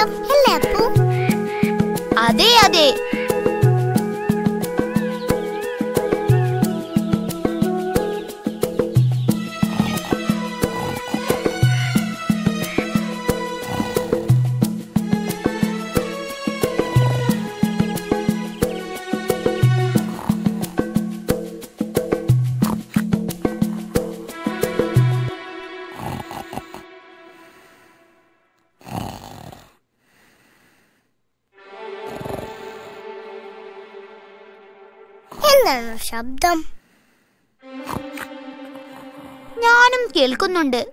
ശബ്ദം അല്ലേ അപ്പു അതെ അതെ എന്താണ് ശബ്ദം ഞാനും കേൾക്കുന്നുണ്ട്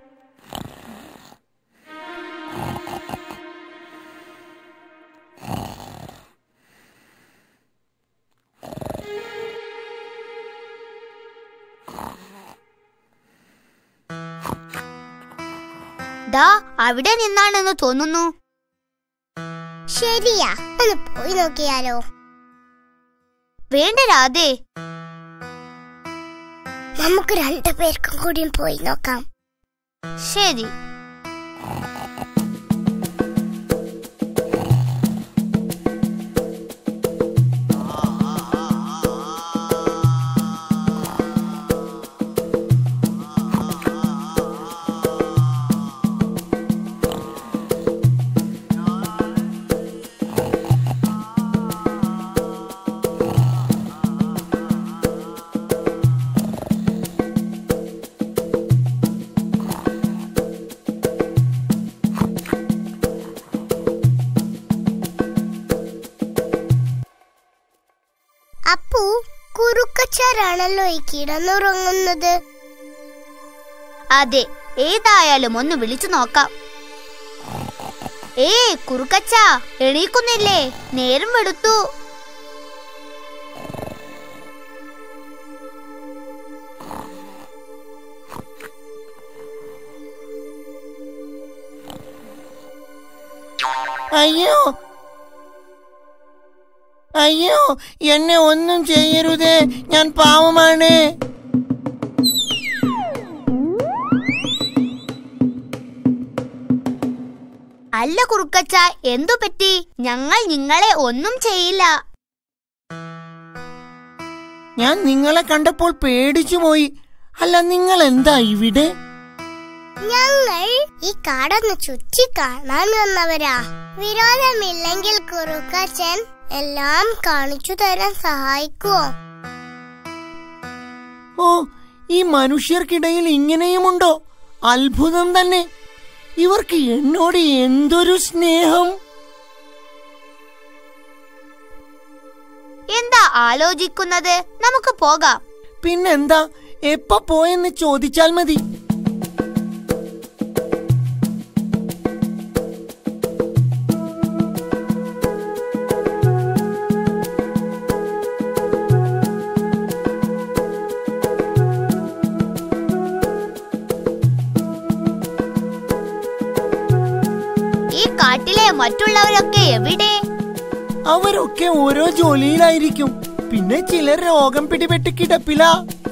ദാ അവിടെ നിന്നാണെന്ന് തോന്നുന്നു ശരിയാ ഒന്ന് പോയി നോക്കിയാലോ വേണ്ട രാധേ നമുക്ക് രണ്ടു പേർക്കും കൂടിയും പോയി നോക്കാം ശരി അപ്പു കുറുക്കച്ചാരാണല്ലോ ഈ കിടന്നുറങ്ങുന്നത് അതെ ഏതായാലും ഒന്ന് വിളിച്ചു നോക്കാം ഏ കുറുക്കച്ച എണീക്കുന്നില്ലേ നേരം വെടുത്തു അയ്യോ അയ്യോ എന്നെ ഒന്നും ചെയ്യരുതേ ഞാൻ പാവമാണ് അല്ല കുറുക്കച്ച എന്തു പറ്റി ഞങ്ങൾ നിങ്ങളെ ഒന്നും ചെയ്യില്ല ഞാൻ നിങ്ങളെ കണ്ടപ്പോൾ പേടിച്ചു പോയി അല്ല നിങ്ങൾ എന്താ ഇവിടെ ഞങ്ങൾ ഈ കാടൊന്ന് ചുറ്റി കാണാൻ വന്നവരാ വിരോധമില്ലെങ്കിൽ കുറുക്കച്ചൻ എല്ലാം കാണിച്ചു തരാൻ സഹായിക്കുവോ ഓ ഈ മനുഷ്യർക്കിടയിൽ ഇങ്ങനെയുമുണ്ടോ അത്ഭുതം തന്നെ ഇവർക്ക് എന്നോട് എന്തൊരു സ്നേഹം എന്താ ആലോചിക്കുന്നത് നമുക്ക് പോകാം പിന്നെന്താ എപ്പ പോയെന്ന് ചോദിച്ചാൽ മതി ഈ കാട്ടിലെ മറ്റുള്ളവരൊക്കെ എവിടെ അവരൊക്കെ ഓരോ ജോലിയിലായിരിക്കും പിന്നെ ചിലർ രോഗം പിടിപെട്ട് കിടപ്പില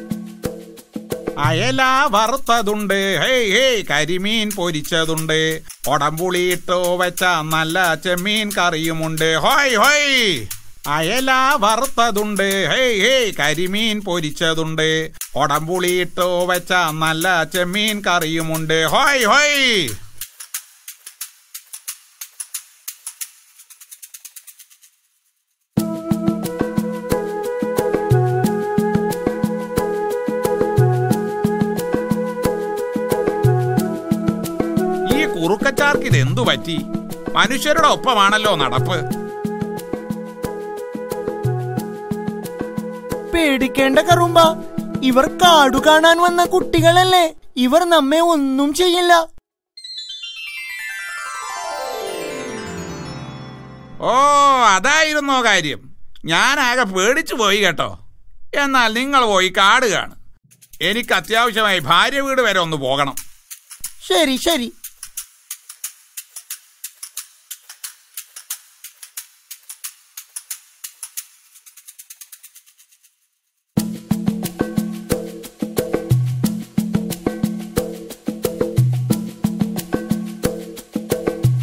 അയല വറുത്തതുണ്ട് ഹേയ് ഹേയ് കരിമീൻ പൊരിച്ചതുണ്ട് കൊടംപുളിയിട്ടോ വെച്ച നല്ല ചെമ്മീൻ കറിയുമുണ്ട് ഹോയ് ഹോയ് അയല വറുത്തതുണ്ട് ഹേയ് ഹേയ് കരിമീൻ പൊരിച്ചതുണ്ട് കൊടംപുളിയിട്ടോ വെച്ച നല്ല ചെമ്മീൻ കറിയുമുണ്ട് ഹോയ് ഹോയ് ഈ കുറുക്കച്ചാർക്ക് ഇത് എന്തു പറ്റി മനുഷ്യരുടെ ഒപ്പമാണല്ലോ നടപ്പ് പേടിക്കേണ്ട കറുമ്പ ഇവർ കാടു കാണാൻ വന്ന കുട്ടികളല്ലേ ഇവർ നമ്മെ ഒന്നും ചെയ്യില്ല ഓ അതായിരുന്നോ കാര്യം ഞാനാകെ പേടിച്ചു പോയി കേട്ടോ എന്നാൽ നിങ്ങൾ പോയി കാട് കാണ് എനിക്ക് അത്യാവശ്യമായി ഭാര്യ വീട് വരെ ഒന്ന് പോകണം ശരി ശരി